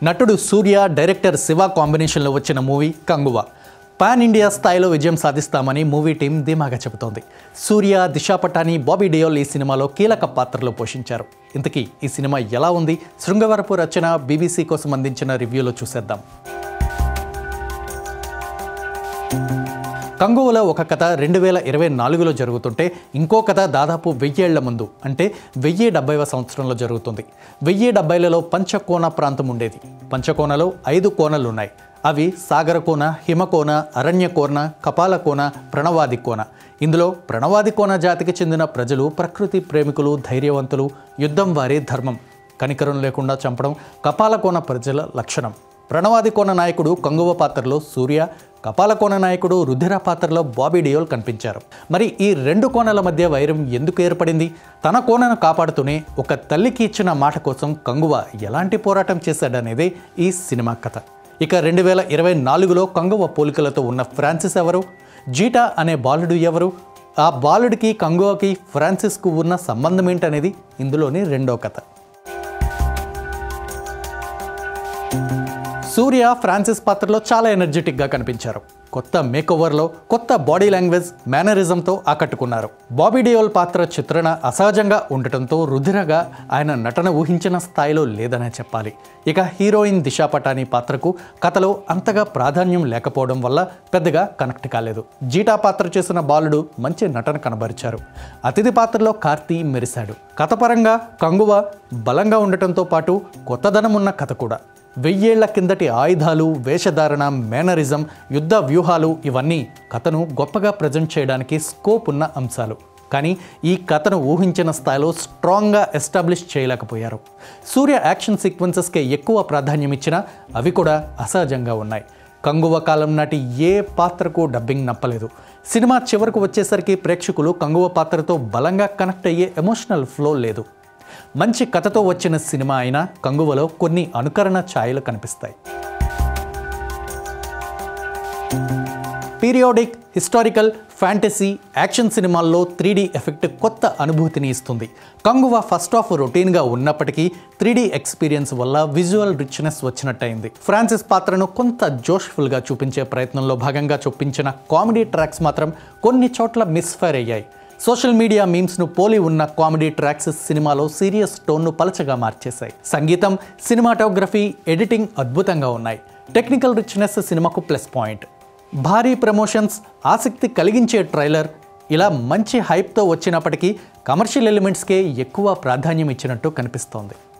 నటుడు సూర్య డైరెక్టర్ శివ కాంబినేషన్లో వచ్చిన మూవీ కంగువ పాన్ ఇండియా స్థాయిలో విజయం సాధిస్తామని మూవీ టీం ధీమాగా చెబుతోంది సూర్య దిశా పటాని బాబీ డియోల్ ఈ సినిమాలో కీలక పాత్రలు పోషించారు ఇంతకీ ఈ సినిమా ఎలా ఉంది శృంగవరపు రచన బీబీసీ కోసం అందించిన రివ్యూలో చూసేద్దాం కంగువలో ఒక కథ రెండు వేల ఇరవై నాలుగులో జరుగుతుంటే ఇంకో కథ దాదాపు వెయ్యేళ్ల ముందు అంటే వెయ్యి డెబ్బైవ సంవత్సరంలో జరుగుతుంది వెయ్యి డెబ్బైలలో పంచకోణ ప్రాంతం ఉండేది పంచకోణలో ఐదు కోణలు ఉన్నాయి అవి సాగరకోన హిమకోన అరణ్యకోన కపాలకోన ప్రణవాది కోన ఇందులో ప్రణవాది కోన జాతికి చెందిన ప్రజలు ప్రకృతి ప్రేమికులు ధైర్యవంతులు యుద్ధం వారి ధర్మం కనికరం లేకుండా చంపడం కపాలకోన ప్రజల లక్షణం ప్రణవాది కోన నాయకుడు కంగువ పాత్రలో సూర్య కపాలకోన నాయకుడు రుధిర పాత్రలో బాబీ డియోల్ కనిపించారు మరి ఈ రెండు కోణాల మధ్య వైరం ఎందుకు ఏర్పడింది తన కోణను కాపాడుతూనే ఒక తల్లికి ఇచ్చిన మాట కోసం కంగువ ఎలాంటి పోరాటం చేశాడనేదే ఈ సినిమా కథ ఇక రెండు వేల ఇరవై నాలుగులో కంగువ పోలికలతో ఉన్న ఫ్రాన్సిస్ ఎవరు జీటా అనే బాలుడు ఎవరు ఆ బాలుడికి కంగువకి ఫ్రాన్సిస్కు ఉన్న సంబంధం ఏంటనేది ఇందులోని రెండో కథ సూర్య ఫ్రాన్సిస్ పాత్రలో చాలా ఎనర్జెటిక్గా కనిపించారు కొత్త మేకోవర్లో కొత్త బాడీ లాంగ్వేజ్ మేనరిజంతో ఆకట్టుకున్నారు బాబీ డియోల్ పాత్ర చిత్రణ అసహజంగా ఉండటంతో రుధిరగా ఆయన నటన ఊహించిన స్థాయిలో లేదనే చెప్పాలి ఇక హీరోయిన్ దిశా పటాని పాత్రకు కథలో అంతగా ప్రాధాన్యం లేకపోవడం వల్ల పెద్దగా కనెక్ట్ కాలేదు జీటా పాత్ర చేసిన బాలుడు మంచి నటన కనబరిచారు అతిథి పాత్రలో కార్తీ మెరిశాడు కథపరంగా కంగువ బలంగా ఉండటంతో పాటు కొత్తదనం ఉన్న కథ కూడా వెయ్యేళ్ల కిందటి ఆయుధాలు వేషధారణ మేనరిజం యుద్ధ వ్యూహాలు ఇవన్నీ కథను గొప్పగా ప్రజెంట్ చేయడానికి స్కోప్ ఉన్న అంశాలు కానీ ఈ కథను ఊహించిన స్థాయిలో స్ట్రాంగ్గా ఎస్టాబ్లిష్ చేయలేకపోయారు సూర్య యాక్షన్ సీక్వెన్సెస్కే ఎక్కువ ప్రాధాన్యం ఇచ్చినా అవి కూడా అసహజంగా ఉన్నాయి కంగువ కాలం నాటి ఏ పాత్రకు డబ్బింగ్ నప్పలేదు సినిమా చివరకు వచ్చేసరికి ప్రేక్షకులు కంగువ పాత్రతో బలంగా కనెక్ట్ అయ్యే ఎమోషనల్ ఫ్లో లేదు మంచి కథతో వచ్చిన సినిమా అయినా కంగువలో కొన్ని అనుకరణ ఛాయలు కనిపిస్తాయి పీరియాడిక్ హిస్టారికల్ ఫ్యాంటసీ యాక్షన్ సినిమాల్లో త్రీ ఎఫెక్ట్ కొత్త అనుభూతిని ఇస్తుంది కంగువ ఫస్ట్ ఆఫ్ రొటీన్గా ఉన్నప్పటికీ త్రీ ఎక్స్పీరియన్స్ వల్ల విజువల్ రిచ్నెస్ వచ్చినట్టయింది ఫ్రాన్సిస్ పాత్రను కొంత జోష్ఫుల్గా చూపించే ప్రయత్నంలో భాగంగా చూపించిన కామెడీ ట్రాక్స్ మాత్రం కొన్ని చోట్ల మిస్ఫైర్ అయ్యాయి సోషల్ మీడియా మీమ్స్ను పోలి ఉన్న కామెడీ ట్రాక్స్ సినిమాలో సీరియస్ టోన్ను పలచగా మార్చేశాయి సంగీతం సినిమాటోగ్రఫీ ఎడిటింగ్ అద్భుతంగా ఉన్నాయి టెక్నికల్ రిచ్నెస్ సినిమాకు ప్లస్ పాయింట్ భారీ ప్రమోషన్స్ ఆసక్తి కలిగించే ట్రైలర్ ఇలా మంచి హైప్తో వచ్చినప్పటికీ కమర్షియల్ ఎలిమెంట్స్కే ఎక్కువ ప్రాధాన్యం ఇచ్చినట్టు కనిపిస్తోంది